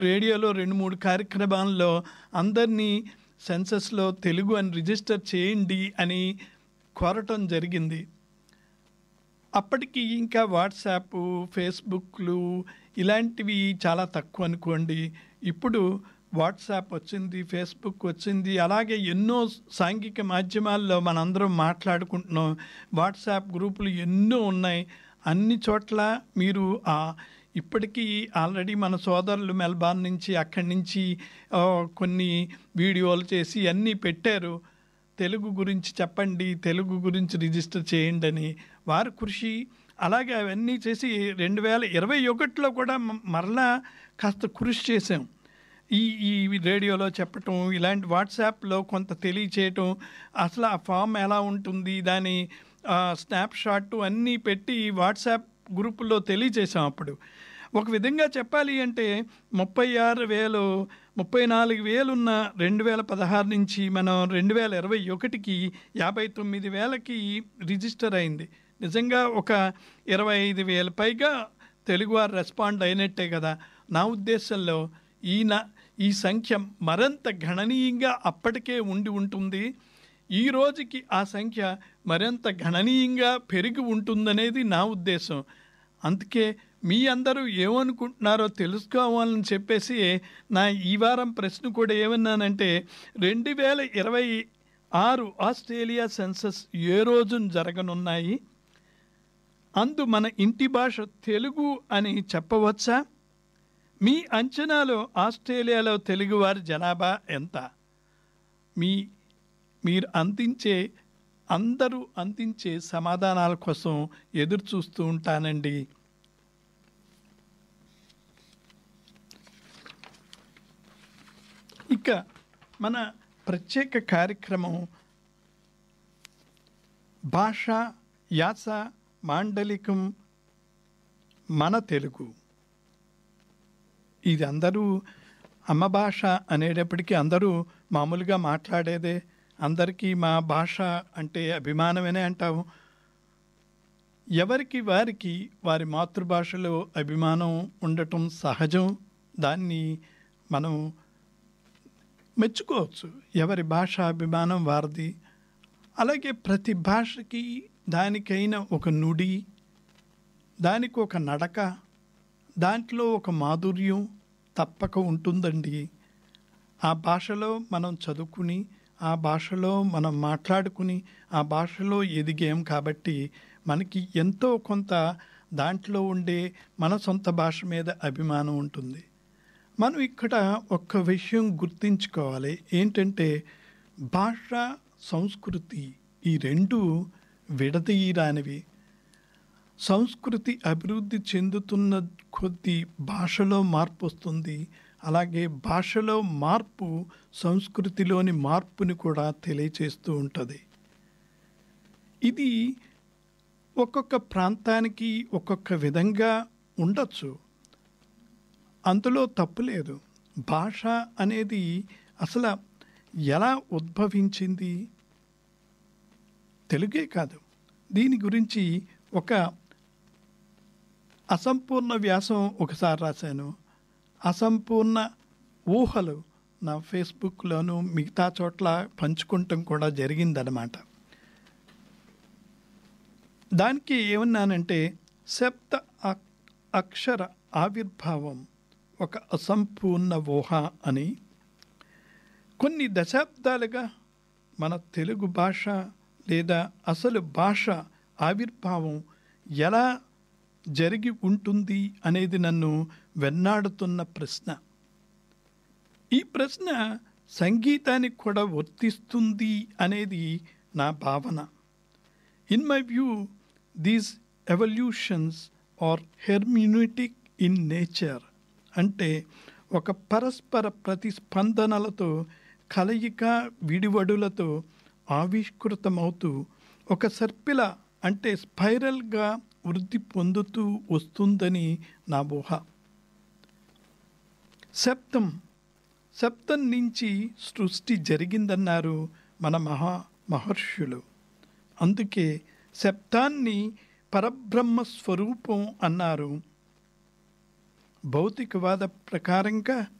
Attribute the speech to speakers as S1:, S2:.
S1: రేడియోలో రెండు మూడు కార్యక్రమాల్లో అందరినీ సెన్సస్లో తెలుగు అని రిజిస్టర్ చేయండి అని కోరటం జరిగింది అప్పటికి ఇంకా వాట్సాప్ ఫేస్బుక్లు ఇలాంటివి చాలా తక్కువ అనుకోండి ఇప్పుడు వాట్సాప్ వచ్చింది ఫేస్బుక్ వచ్చింది అలాగే ఎన్నో సాంఘిక మాధ్యమాల్లో మనందరం మాట్లాడుకుంటున్నాం వాట్సాప్ గ్రూపులు ఎన్నో ఉన్నాయి అన్ని చోట్ల మీరు ఆ ఇప్పటికీ ఆల్రెడీ మన సోదరులు మెల్బార్న్ నుంచి అక్కడి నుంచి ఆ, కొన్ని వీడియోలు చేసి అన్నీ పెట్టారు తెలుగు గురించి చెప్పండి తెలుగు గురించి రిజిస్టర్ చేయండి అని వారి కృషి అలాగే అవన్నీ చేసి రెండు వేల ఇరవై ఒకటిలో కూడా మ- మరలా కాస్త కృషి చేసాం ఈ ఈ రేడియోలో చెప్పటం ఇలాంటి వాట్సాప్లో కొంత తెలియచేయటం అసలు ఆ ఫామ్ ఎలా ఉంటుంది దాని స్నాప్ షాట్ అన్నీ పెట్టి వాట్సాప్ గ్రూపుల్లో తెలియచేసాం అప్పుడు ఒక విధంగా చెప్పాలి అంటే ముప్పై ఆరు వేలు ముప్పై నాలుగు వేలున్న రెండు వేల పదహారు నుంచి మనం రెండు వేల ఇరవై ఒకటికి యాభై తొమ్మిది వేలకి రిజిస్టర్ అయింది నిజంగా ఒక ఇరవై ఐదు వేల పైగా తెలుగువారు రెస్పాండ్ అయినట్టే కదా నా ఉద్దేశంలో ఈయన ఈ సంఖ్య మరింత గణనీయంగా అప్పటికే ఉండి ఉంటుంది ఈ రోజుకి ఆ సంఖ్య మరింత గణనీయంగా పెరిగి ఉంటుందనేది నా ఉద్దేశం అందుకే మీ అందరూ ఏమనుకుంటున్నారో తెలుసుకోవాలని చెప్పేసి నా ఈ వారం ప్రశ్న కూడా ఏమన్నానంటే రెండు వేల ఇరవై ఆరు ఆస్ట్రేలియా సెన్సస్ ఏ రోజున జరగనున్నాయి అందు మన ఇంటి భాష తెలుగు అని చెప్పవచ్చా మీ అంచనాలో ఆస్ట్రేలియాలో తెలుగువారి జనాభా ఎంత మీ మీరు అందించే అందరూ అందించే సమాధానాల కోసం ఎదురు చూస్తూ ఉంటానండి ఇక మన ప్రత్యేక కార్యక్రమం భాష యాస మాండలికం మన తెలుగు ఇది అందరూ అమ్మ భాష అనేటప్పటికీ అందరూ మామూలుగా మాట్లాడేదే అందరికీ మా భాష అంటే అభిమానమనే అంటాము ఎవరికి వారికి వారి మాతృభాషలో అభిమానం ఉండటం సహజం దాన్ని మనం మెచ్చుకోవచ్చు ఎవరి భాష అభిమానం వారిది అలాగే ప్రతి భాషకి దానికైన ఒక నుడి దానికి ఒక నడక దాంట్లో ఒక మాధుర్యం తప్పక ఉంటుందండి ఆ భాషలో మనం చదువుకుని ఆ భాషలో మనం మాట్లాడుకుని ఆ భాషలో ఎదిగాం కాబట్టి మనకి ఎంతో కొంత దాంట్లో ఉండే మన సొంత భాష మీద అభిమానం ఉంటుంది మనం ఇక్కడ ఒక్క విషయం గుర్తించుకోవాలి ఏంటంటే భాష సంస్కృతి ఈ రెండు విడదీయరానివి సంస్కృతి అభివృద్ధి చెందుతున్న కొద్దీ భాషలో మార్పు వస్తుంది అలాగే భాషలో మార్పు సంస్కృతిలోని మార్పుని కూడా తెలియచేస్తూ ఉంటుంది ఇది ఒక్కొక్క ప్రాంతానికి ఒక్కొక్క విధంగా ఉండొచ్చు అందులో తప్పు లేదు భాష అనేది అసలు ఎలా ఉద్భవించింది తెలుగే కాదు దీని గురించి ఒక అసంపూర్ణ వ్యాసం ఒకసారి రాశాను అసంపూర్ణ ఊహలు నా ఫేస్బుక్లోను మిగతా చోట్ల పంచుకుంటాం కూడా జరిగిందనమాట దానికి ఏమన్నానంటే సప్త అక్- అక్షర ఆవిర్భావం ఒక అసంపూర్ణ ఊహ అని కొన్ని దశాబ్దాలుగా మన తెలుగు భాష లేదా అసలు భాష ఆవిర్భావం ఎలా జరిగి ఉంటుంది అనేది నన్ను వెన్నాడుతున్న ప్రశ్న ఈ ప్రశ్న సంగీతానికి కూడా వర్తిస్తుంది అనేది నా భావన in my view these evolutions are hermeneutic in nature అంటే ఒక పరస్పర ప్రతిస్పందనలతో కలయిక విడివడులతో ఆవిష్కృతమవుతూ ఒక సర్పిల అంటే స్పైరల్గా వృద్ధి పొందుతూ వస్తుందని నా ఊహ సప్తం సప్తం నుంచి సృష్టి జరిగిందన్నారు మన మహా మహర్షులు అందుకే సప్తాన్ని పరబ్రహ్మ స్వరూపం అన్నారు భౌతికవాద ప్రకారంగా